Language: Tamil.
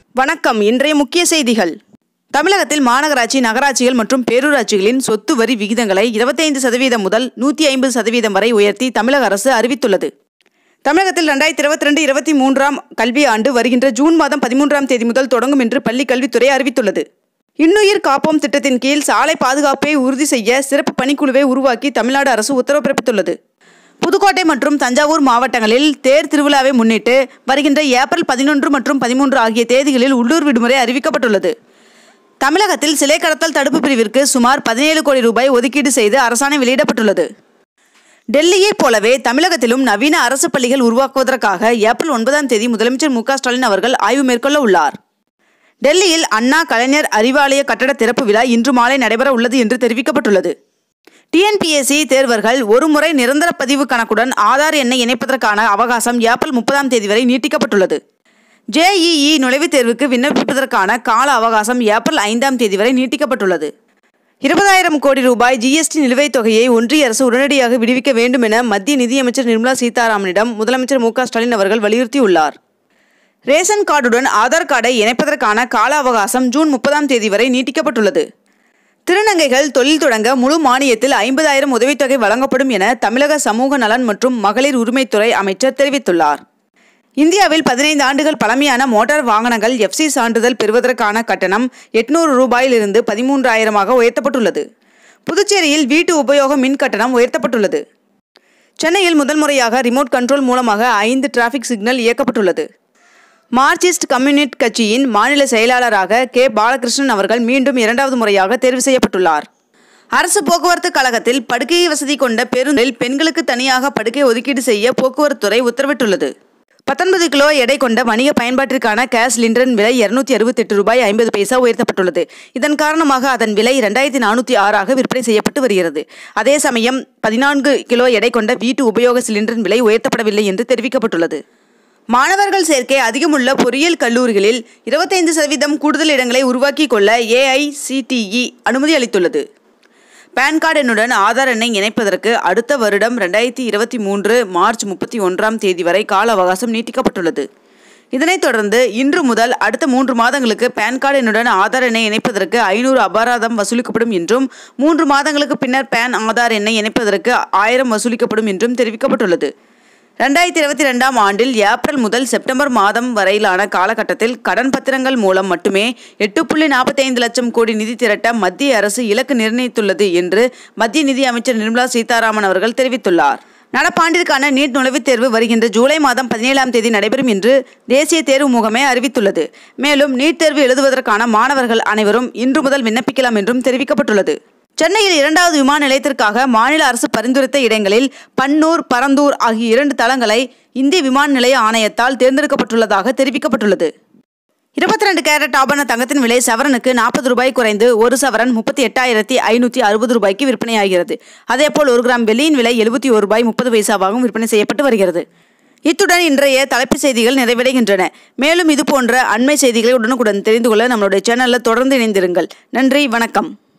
வணக்கம் இன்றைய முக்கிய செய்திகள் தமிழகத்தில் மாநகராட்சி நகராட்சிகள் மற்றும் பேரூராட்சிகளின் சொத்து வரி விகிதங்களை 25% சதவீதம் முதல் நூற்றி ஐம்பது சதவீதம் வரை உயர்த்தி தமிழக அரசு அறிவித்துள்ளது தமிழகத்தில் ரெண்டாயிரத்தி இருபத்தி ரெண்டு இருபத்தி மூன்றாம் கல்வி ஆண்டு வருகின்ற ஜூன் மாதம் பதிமூன்றாம் தேதி முதல் தொடங்கும் என்று பள்ளி கல்வித்துறை அறிவித்துள்ளது இன்னுயிர் காப்போம் திட்டத்தின் கீழ் சாலை பாதுகாப்பை உறுதி செய்ய சிறப்பு பணிக்குழுவை உருவாக்கி தமிழ்நாடு அரசு உத்தரவு பிறப்பித்துள்ளது புதுக்கோட்டை மற்றும் தஞ்சாவூர் மாவட்டங்களில் தேர் திருவிழாவை முன்னிட்டு வருகின்ற ஏப்ரல் பதினொன்று மற்றும் பதிமூன்று ஆகிய தேதிகளில் உள்ளூர் விடுமுறை அறிவிக்கப்பட்டுள்ளது தமிழகத்தில் சிலை கடத்தல் தடுப்பு பிரிவிற்கு சுமார் பதினேழு கோடி ரூபாய் ஒதுக்கீடு செய்து அரசாணை வெளியிடப்பட்டுள்ளது டெல்லியைப் போலவே தமிழகத்திலும் நவீன அரசு பள்ளிகள் உருவாக்குவதற்காக ஏப்ரல் ஒன்பதாம் தேதி முதலமைச்சர் மு க ஸ்டாலின் அவர்கள் ஆய்வு மேற்கொள்ள உள்ளார் டெல்லியில் அண்ணா கலைஞர் அறிவாலய கட்டட திறப்பு விழா இன்று மாலை நடைபெற உள்ளது என்று தெரிவிக்கப்பட்டுள்ளது டிஎன்பிஎஸ்சி தேர்வர்கள் ஒருமுறை நிரந்தர பதிவு கணக்குடன் ஆதார் எண்ணை இணைப்பதற்கான அவகாசம் ஏப்ரல் முப்பதாம் தேதி வரை நீட்டிக்கப்பட்டுள்ளது ஜேஇஇ நுழைவுத் தேர்வுக்கு விண்ணப்பிப்பதற்கான கால அவகாசம் ஏப்ரல் ஐந்தாம் தேதி வரை நீட்டிக்கப்பட்டுள்ளது இருபதாயிரம் கோடி ரூபாய் ஜிஎஸ்டி நிலுவைத் தொகையை ஒன்றிய அரசு உடனடியாக விடுவிக்க வேண்டும் என மத்திய நிதியமைச்சர் நிர்மலா சீதாராமனிடம் முதலமைச்சர் மு க ஸ்டாலின் அவர்கள் வலியுறுத்தியுள்ளார் ரேஷன் கார்டுடன் ஆதார் கார்டை இணைப்பதற்கான கால அவகாசம் ஜூன் முப்பதாம் தேதி வரை நீட்டிக்கப்பட்டுள்ளது திருநங்கைகள் தொழில் தொடங்க முழு மானியத்தில் ஐம்பதாயிரம் உதவித்தொகை வழங்கப்படும் என தமிழக சமூக நலன் மற்றும் மகளிர் உரிமைத்துறை அமைச்சர் தெரிவித்துள்ளார் இந்தியாவில் பதினைந்து ஆண்டுகள் பழமையான மோட்டார் வாகனங்கள் எஃப்சி சான்றிதழ் பெறுவதற்கான கட்டணம் எட்நூறு ரூபாயிலிருந்து பதிமூன்றாயிரமாக உயர்த்தப்பட்டுள்ளது புதுச்சேரியில் வீட்டு உபயோக மின் கட்டணம் உயர்த்தப்பட்டுள்ளது சென்னையில் முதல் முறையாக ரிமோட் கண்ட்ரோல் மூலமாக ஐந்து டிராஃபிக் சிக்னல் இயக்கப்பட்டுள்ளது மார்க்சிஸ்ட் கம்யூனிஸ்ட் கட்சியின் மாநில செயலாளராக கே பாலகிருஷ்ணன் அவர்கள் மீண்டும் இரண்டாவது முறையாக தேர்வு செய்யப்பட்டுள்ளார் அரசு போக்குவரத்து கழகத்தில் படுக்கை வசதி கொண்ட பேருந்தில் பெண்களுக்கு தனியாக படுக்கை ஒதுக்கீடு செய்ய போக்குவரத்துறை உத்தரவிட்டுள்ளது பத்தொன்பது கிலோ எடை கொண்ட வணிக பயன்பாட்டிற்கான கேஸ் சிலிண்டரின் விலை இருநூத்தி அறுபத்தெட்டு ரூபாய் ஐம்பது பைசா உயர்த்தப்பட்டுள்ளது இதன் காரணமாக அதன் விலை இரண்டாயிரத்தி நானூற்றி ஆறாக விற்பனை செய்யப்பட்டு வருகிறது அதே சமயம் பதினான்கு கிலோ எடை கொண்ட வீட்டு உபயோக சிலிண்டரின் விலை உயர்த்தப்படவில்லை என்று தெரிவிக்கப்பட்டுள்ளது மாணவர்கள் சேர்க்கை அதிகமுள்ள பொறியியல் கல்லூரிகளில் இருபத்தைந்து சதவீதம் கூடுதல் இடங்களை உருவாக்கி கொள்ள ஏஐசிடிஇ அனுமதி அளித்துள்ளது பான் கார்டு எண்ணுடன் ஆதார் எண்ணை இணைப்பதற்கு அடுத்த வருடம் ரெண்டாயிரத்தி இருபத்தி மூன்று மார்ச் முப்பத்தி ஒன்றாம் தேதி வரை கால அவகாசம் நீட்டிக்கப்பட்டுள்ளது இதனைத் தொடர்ந்து இன்று முதல் அடுத்த மூன்று மாதங்களுக்கு பான் கார்டு எண்ணுடன் ஆதார் எண்ணை இணைப்பதற்கு ஐநூறு அபராதம் வசூலிக்கப்படும் என்றும் மூன்று மாதங்களுக்கு பின்னர் பான் ஆதார் எண்ணை இணைப்பதற்கு ஆயிரம் வசூலிக்கப்படும் என்றும் தெரிவிக்கப்பட்டுள்ளது ரெண்டாயிரத்தி இருபத்தி ரெண்டாம் ஆண்டில் ஏப்ரல் முதல் செப்டம்பர் மாதம் வரையிலான காலகட்டத்தில் கடன் பத்திரங்கள் மூலம் மட்டுமே எட்டு புள்ளி நாற்பத்தைந்து லட்சம் கோடி நிதி திரட்ட மத்திய அரசு இலக்கு நிர்ணயித்துள்ளது என்று மத்திய நிதி அமைச்சர் நிர்மலா சீதாராமன் அவர்கள் தெரிவித்துள்ளார் நடப்பாண்டிற்கான நீட் நுழைவுத் தேர்வு வருகின்ற ஜூலை மாதம் பதினேழாம் தேதி நடைபெறும் என்று தேசிய தேர்வு முகமை அறிவித்துள்ளது மேலும் நீட் தேர்வு எழுதுவதற்கான மாணவர்கள் அனைவரும் இன்று முதல் விண்ணப்பிக்கலாம் என்றும் தெரிவிக்கப்பட்டுள்ளது சென்னையில் இரண்டாவது விமான நிலையத்திற்காக மாநில அரசு பரிந்துரைத்த இடங்களில் பன்னூர் பரந்தூர் ஆகிய இரண்டு தளங்களை இந்திய விமான நிலைய ஆணையத்தால் தேர்ந்தெடுக்கப்பட்டுள்ளதாக தெரிவிக்கப்பட்டுள்ளது இருபத்தி ரெண்டு கேரட் ஆபரண தங்கத்தின் விலை சவரனுக்கு நாற்பது ரூபாய் குறைந்து ஒரு சவரன் முப்பத்தி எட்டாயிரத்தி ஐநூற்றி அறுபது ரூபாய்க்கு விற்பனையாகிறது அதேபோல் ஒரு கிராம் வெள்ளியின் விலை எழுபத்தி ஒரு ரூபாய் முப்பது பைசாவாகவும் விற்பனை செய்யப்பட்டு வருகிறது இத்துடன் இன்றைய தலைப்புச் செய்திகள் நிறைவடைகின்றன மேலும் இது போன்ற அண்மை செய்திகளை உடனுக்குடன் தெரிந்து கொள்ள நம்மளுடைய சேனலில் தொடர்ந்து இணைந்திருங்கள் நன்றி வணக்கம்